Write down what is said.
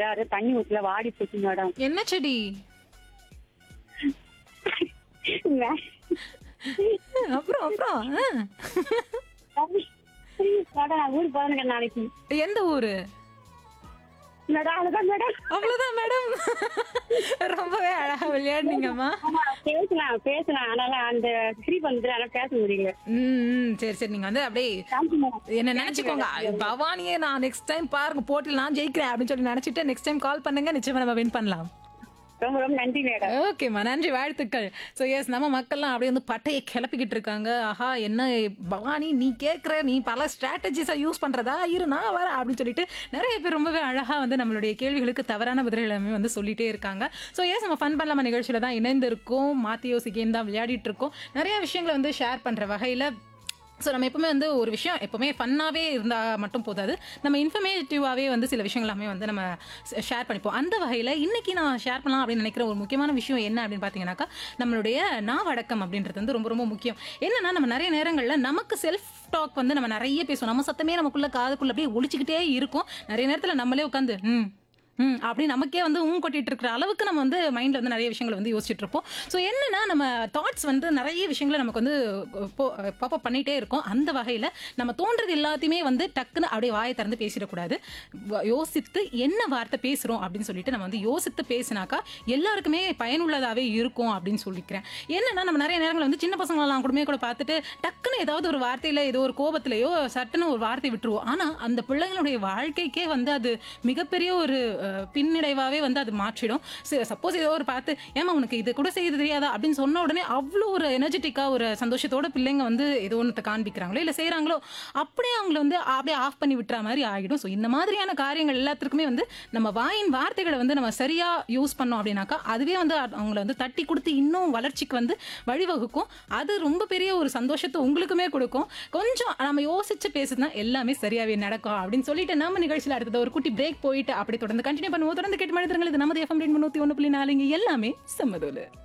Madam அது தண்ணி ஊத்துல வாடி போச்சு மேடம் என்ன செடி மே- அப்புறம் அப்புறம் ஆ. மேடம் நான் ஊருக்கு போறேன் நாளைக்கு எந்த ஊரு மேடம் அதுதான் மேடம் அவ்வளவுதான் மேடம் ரொம்பவே அழகா விளையாடுனீங்கம்மா ஆமா பேசலாம் பேசலாம் ஆனாலும் அந்த ஸ்ரீ வந்து ஆனா பேச முடியல ம் ம், சரி சரி நீங்க வந்து அப்படியே தேங்க்யூ மேடம் என்ன நினைச்சுக்கோங்க பவானியே நான் நெக்ஸ்ட் டைம் பாருங்க போட்டியில் நான் ஜெயிக்கிறேன் அப்படின்னு சொல்லி நினைச்சிட்டு நெக்ஸ்ட் டைம் கால் பண்ணுங்க நிச்சயமா நம்ம வின் பண்ணலாம் ரொம்ப ரொம்ப நன்றி மேடம் ஓகேம்மா நன்றி வாழ்த்துக்கள் ஸோ எஸ் நம்ம மக்கள்லாம் அப்படியே வந்து பட்டையை கிளப்பிக்கிட்டு இருக்காங்க ஆஹா என்ன பவானி நீ கேட்குற நீ பல ஸ்ட்ராட்டஜிஸை யூஸ் பண்ணுறதா இரு நான் வரேன் அப்படின்னு சொல்லிட்டு நிறைய பேர் ரொம்பவே அழகாக வந்து நம்மளுடைய கேள்விகளுக்கு தவறான பதில்கள் எல்லாமே வந்து சொல்லிட்டே இருக்காங்க ஸோ எஸ் நம்ம ஃபன் பண்ணலாமா நிகழ்ச்சியில் தான் இணைந்திருக்கோம் மாற்றி யோசி கேம் தான் விளையாடிட்டு இருக்கோம் நிறைய விஷயங்களை வந்து ஷேர் பண்ணுற வகையில் ஸோ நம்ம எப்பவுமே வந்து ஒரு விஷயம் எப்பவுமே ஃபன்னாகவே இருந்தால் மட்டும் போதாது நம்ம இன்ஃபர்மேட்டிவாகவே வந்து சில விஷயங்கள் எல்லாமே வந்து நம்ம ஷேர் பண்ணிப்போம் அந்த வகையில் இன்னைக்கு நான் ஷேர் பண்ணலாம் அப்படின்னு நினைக்கிற ஒரு முக்கியமான விஷயம் என்ன அப்படின்னு பார்த்தீங்கன்னாக்கா நம்மளுடைய நாவடக்கம் அப்படின்றது வந்து ரொம்ப ரொம்ப முக்கியம் என்னன்னா நம்ம நிறைய நேரங்களில் நமக்கு செல்ஃப் டாக் வந்து நம்ம நிறைய பேசுவோம் நம்ம சத்தமே நமக்குள்ள காதுக்குள்ள அப்படியே ஒழிச்சிக்கிட்டே இருக்கும் நிறைய நேரத்தில் நம்மளே உட்காந்து ம் ம் அப்படி நமக்கே வந்து ஊன் கொட்டிட்டு இருக்கிற அளவுக்கு நம்ம வந்து மைண்டில் வந்து நிறைய விஷயங்களை வந்து யோசிச்சுட்டு இருப்போம் ஸோ என்னன்னா நம்ம தாட்ஸ் வந்து நிறைய விஷயங்களை நமக்கு வந்து பாப்பப் பண்ணிகிட்டே இருக்கோம் அந்த வகையில் நம்ம தோன்றது எல்லாத்தையுமே வந்து டக்குன்னு அப்படியே வாயை திறந்து பேசிடக்கூடாது வ- யோசித்து என்ன வார்த்தை பேசுகிறோம் அப்படின்னு சொல்லிட்டு நம்ம வந்து யோசித்து பேசினாக்கா எல்லாருக்குமே பயனுள்ளதாகவே இருக்கும் அப்படின்னு சொல்லிக்கிறேன் என்னன்னா நம்ம நிறைய நேரங்கள் வந்து சின்ன பசங்களெல்லாம் கூடமே கூட பார்த்துட்டு டக்குன்னு ஏதாவது ஒரு வார்த்தையில் ஏதோ ஒரு கோபத்திலேயோ சட்டுன்னு ஒரு வார்த்தை விட்டுருவோம் ஆனால் அந்த பிள்ளைங்களுடைய வாழ்க்கைக்கே வந்து அது மிகப்பெரிய ஒரு அஹ், பின்னடைவாவே வந்து அது மாற்றிடும் சப்போஸ் ஏதோ ஒரு பார்த்து ஏமா உனக்கு இது கூட செய்ய தெரியாதா அப்படின்னு சொன்ன உடனே அவ்வளோ ஒரு எனர்ஜெட்டிக்காக ஒரு சந்தோஷத்தோட பிள்ளைங்க வந்து ஏதோ ஒன்றத்தை காண்பிக்கிறாங்களோ இல்லை செய்கிறாங்களோ அப்படியே அவங்கள வந்து அப்படியே ஆஃப் பண்ணி விட்டுற மாதிரி ஆகிடும் ஸோ இந்த மாதிரியான காரியங்கள் எல்லாத்துக்குமே வந்து நம்ம வாயின் வார்த்தைகளை வந்து நம்ம சரியாக யூஸ் பண்ணோம் அப்படின்னாக்கா அதுவே வந்து அவங்கள வந்து தட்டி கொடுத்து இன்னும் வளர்ச்சிக்கு வந்து வழிவகுக்கும் அது ரொம்ப பெரிய ஒரு சந்தோஷத்தை உங்களுக்குமே கொடுக்கும் கொஞ்சம் நம்ம யோசிச்சு பேசுனா எல்லாமே சரியாவே நடக்கும் அப்படின்னு சொல்லிட்டு நம்ம நிகழ்ச்சியில் அடுத்தது ஒரு குட்டி பிரேக் போயிட்டு அப்படி தொடர்ந்து கண்டினியூ பண்ணுவோம் தொடர்ந்து கேட்டு மனிதர்கள் இது நமது எஃப்எம் ரெண்டு நூற்றி ஒன்று புள்ளி நாலுங்க எல்லாமே சம்மதோல